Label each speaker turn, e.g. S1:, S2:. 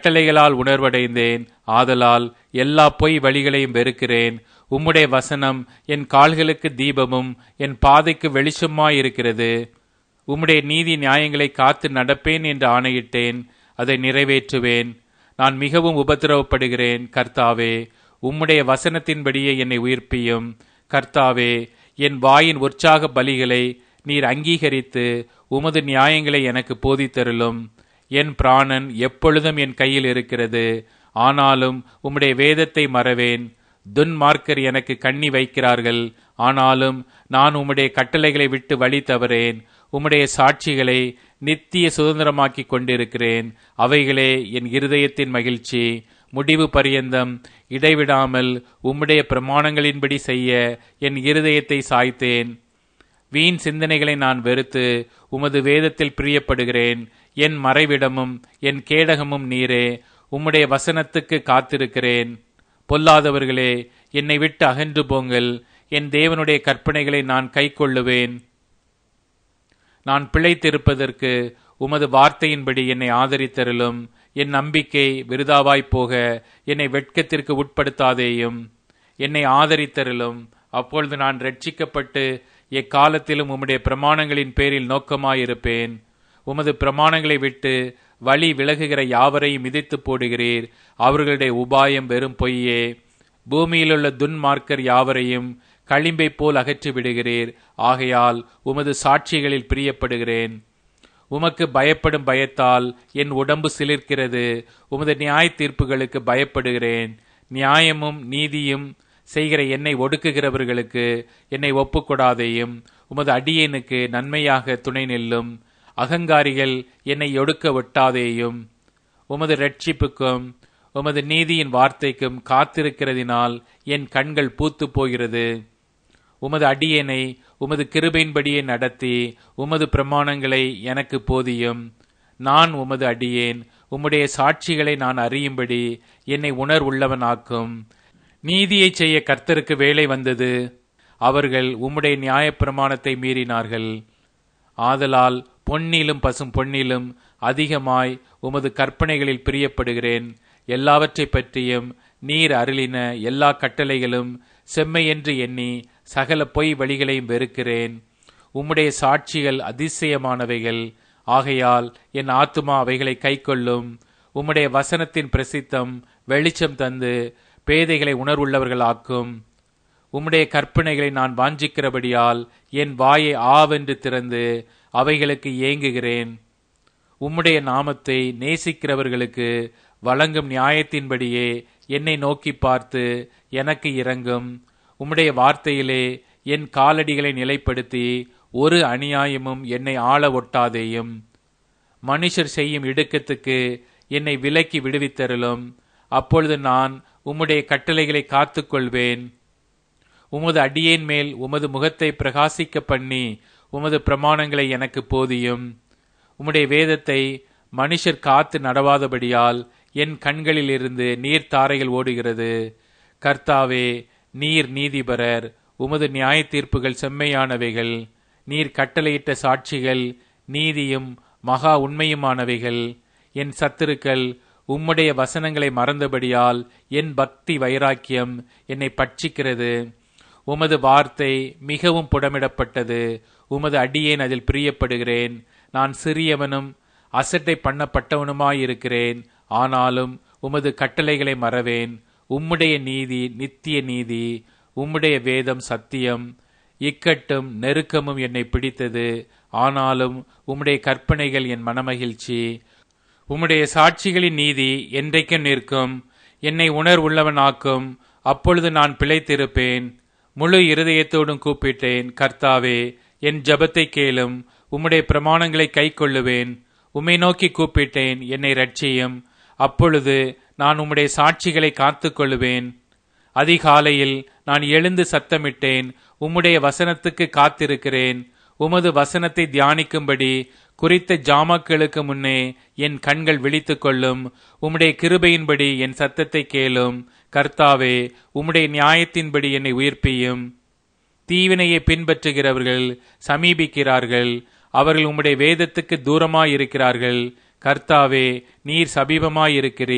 S1: கட்டளைகளால் உணர்வடைந்தேன் ஆதலால் எல்லா பொய் வழிகளையும் வெறுக்கிறேன் உம்முடைய வசனம் என் கால்களுக்கு தீபமும் என் பாதைக்கு வெளிச்சமாயிருக்கிறது உம்முடைய நீதி நியாயங்களை காத்து நடப்பேன் என்று ஆணையிட்டேன் அதை நிறைவேற்றுவேன் நான் மிகவும் உபத்திரவப்படுகிறேன் கர்த்தாவே உம்முடைய வசனத்தின்படியே என்னை உயிர்ப்பியும் கர்த்தாவே என் வாயின் உற்சாக பலிகளை நீர் அங்கீகரித்து உமது நியாயங்களை எனக்கு போதித்தருளும் என் பிராணன் எப்பொழுதும் என் கையில் இருக்கிறது ஆனாலும் உம்முடைய வேதத்தை மறவேன் துன்மார்க்கர் எனக்கு கண்ணி வைக்கிறார்கள் ஆனாலும் நான் உம்முடைய கட்டளைகளை விட்டு வழி தவறேன் உம்முடைய சாட்சிகளை நித்திய சுதந்திரமாக்கி கொண்டிருக்கிறேன் அவைகளே என் இருதயத்தின் மகிழ்ச்சி முடிவு பரியந்தம் இடைவிடாமல் உம்முடைய பிரமாணங்களின்படி செய்ய என் இருதயத்தை சாய்த்தேன் வீண் சிந்தனைகளை நான் வெறுத்து உமது வேதத்தில் பிரியப்படுகிறேன் என் மறைவிடமும் என் கேடகமும் நீரே உம்முடைய வசனத்துக்கு காத்திருக்கிறேன் பொல்லாதவர்களே என்னை விட்டு அகன்று போங்கள் என் தேவனுடைய கற்பனைகளை நான் கைக்கொள்ளுவேன் நான் பிழைத்திருப்பதற்கு உமது வார்த்தையின்படி என்னை ஆதரித்தருளும் என் நம்பிக்கை விருதாவாய்ப் போக என்னை வெட்கத்திற்கு உட்படுத்தாதேயும் என்னை ஆதரித்தருளும் அப்பொழுது நான் ரட்சிக்கப்பட்டு எக்காலத்திலும் உம்முடைய பிரமாணங்களின் பேரில் நோக்கமாயிருப்பேன் உமது பிரமாணங்களை விட்டு வழி விலகுகிற யாவரையும் மிதித்து போடுகிறீர் அவர்களுடைய உபாயம் வெறும் பொய்யே பூமியிலுள்ள துன்மார்க்கர் யாவரையும் களிம்பை போல் அகற்றி விடுகிறீர் ஆகையால் உமது சாட்சிகளில் பிரியப்படுகிறேன் உமக்கு பயப்படும் பயத்தால் என் உடம்பு சிலிர்க்கிறது உமது நியாய தீர்ப்புகளுக்கு பயப்படுகிறேன் நியாயமும் நீதியும் செய்கிற என்னை ஒடுக்குகிறவர்களுக்கு என்னை ஒப்புக்கொடாதேயும் உமது அடியேனுக்கு நன்மையாக துணை நில்லும் அகங்காரிகள் என்னை ஒடுக்க விட்டாதேயும் உமது ரட்சிப்புக்கும் உமது நீதியின் வார்த்தைக்கும் காத்திருக்கிறதினால் என் கண்கள் பூத்து போகிறது உமது அடியேனை உமது கிருபையின்படியே நடத்தி உமது பிரமாணங்களை எனக்கு போதியும் நான் உமது அடியேன் உம்முடைய சாட்சிகளை நான் அறியும்படி என்னை உணர்வுள்ளவனாக்கும் நீதியை செய்ய கர்த்தருக்கு வேலை வந்தது அவர்கள் உம்முடைய நியாயப்பிரமாணத்தை மீறினார்கள் ஆதலால் பொன்னிலும் பசும் பொன்னிலும் அதிகமாய் உமது கற்பனைகளில் பிரியப்படுகிறேன் எல்லாவற்றை பற்றியும் நீர் அருளின எல்லா கட்டளைகளும் செம்மையென்று எண்ணி சகல பொய் வழிகளையும் வெறுக்கிறேன் உம்முடைய சாட்சிகள் அதிசயமானவைகள் ஆகையால் என் ஆத்துமா அவைகளை கைக்கொள்ளும் உம்முடைய வசனத்தின் பிரசித்தம் வெளிச்சம் தந்து பேதைகளை உணர்வுள்ளவர்களாக்கும் உம்முடைய கற்பனைகளை நான் வாஞ்சிக்கிறபடியால் என் வாயை ஆவென்று திறந்து அவைகளுக்கு ஏங்குகிறேன் உம்முடைய நாமத்தை நேசிக்கிறவர்களுக்கு வழங்கும் நியாயத்தின்படியே என்னை நோக்கி பார்த்து எனக்கு இறங்கும் உம்முடைய வார்த்தையிலே என் காலடிகளை நிலைப்படுத்தி ஒரு அநியாயமும் என்னை ஆள ஒட்டாதேயும் மனுஷர் செய்யும் இடுக்கத்துக்கு என்னை விலக்கி விடுவித்தருளும் அப்பொழுது நான் உம்முடைய கட்டளைகளை காத்துக்கொள்வேன் உமது அடியேன் மேல் உமது முகத்தை பிரகாசிக்க பண்ணி உமது பிரமாணங்களை எனக்கு போதியும் உம்முடைய வேதத்தை மனுஷர் காத்து நடவாதபடியால் என் கண்களிலிருந்து நீர் தாரைகள் ஓடுகிறது கர்த்தாவே நீர் நீதிபரர் உமது நியாய தீர்ப்புகள் செம்மையானவைகள் நீர் கட்டளையிட்ட சாட்சிகள் நீதியும் மகா உண்மையுமானவைகள் என் சத்துருக்கள் உம்முடைய வசனங்களை மறந்தபடியால் என் பக்தி வைராக்கியம் என்னை பட்சிக்கிறது உமது வார்த்தை மிகவும் புடமிடப்பட்டது உமது அடியேன் அதில் பிரியப்படுகிறேன் நான் சிறியவனும் அசட்டை பண்ணப்பட்டவனுமாயிருக்கிறேன் ஆனாலும் உமது கட்டளைகளை மறவேன் உம்முடைய நீதி நித்திய நீதி உம்முடைய வேதம் சத்தியம் இக்கட்டும் நெருக்கமும் என்னை பிடித்தது ஆனாலும் உம்முடைய கற்பனைகள் என் மனமகிழ்ச்சி உம்முடைய சாட்சிகளின் நீதி என்றைக்கும் நிற்கும் என்னை உணர்வுள்ளவனாக்கும் அப்பொழுது நான் பிழைத்திருப்பேன் முழு இருதயத்தோடும் கூப்பிட்டேன் கர்த்தாவே என் ஜபத்தை கேளும் உம்முடைய பிரமாணங்களை கைக்கொள்ளுவேன் உம்மை நோக்கி கூப்பிட்டேன் என்னை ரட்சியும் அப்பொழுது நான் உம்முடைய சாட்சிகளை காத்துக்கொள்ளுவேன் அதிகாலையில் நான் எழுந்து சத்தமிட்டேன் உம்முடைய வசனத்துக்கு காத்திருக்கிறேன் உமது வசனத்தை தியானிக்கும்படி குறித்த ஜாமக்களுக்கு முன்னே என் கண்கள் விழித்துக் கொள்ளும் உம்முடைய கிருபையின்படி என் சத்தத்தை கேளும் கர்த்தாவே உம்முடைய நியாயத்தின்படி என்னை உயிர்ப்பியும் தீவினையை பின்பற்றுகிறவர்கள் சமீபிக்கிறார்கள் அவர்கள் உம்முடைய வேதத்துக்கு தூரமாயிருக்கிறார்கள் கர்த்தாவே நீர் சமீபமாயிருக்கிறீர்